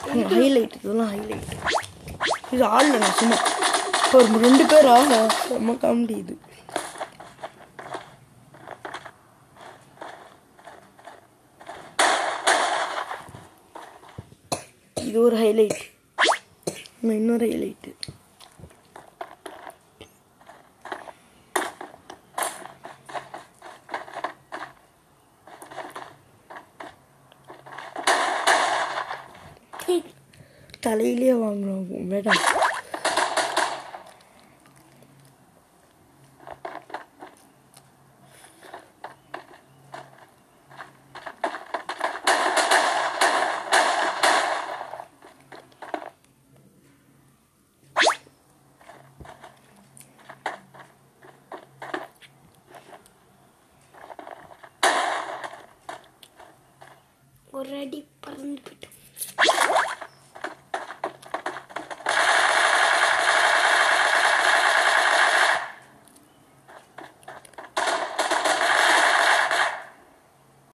highlight இதெல்லாம் highlight இது ஆடல நான் சும்மா இப்போ ஒரு ரெண்டு பேர் ஆக செம்ம காமெடி இது இது ஒரு ஹைலைட் இன்னொரு ஹைலைட்டு தலையிலே வாங்குறோம் மேடம் ஒரு அடி பறந்து போயிட்டு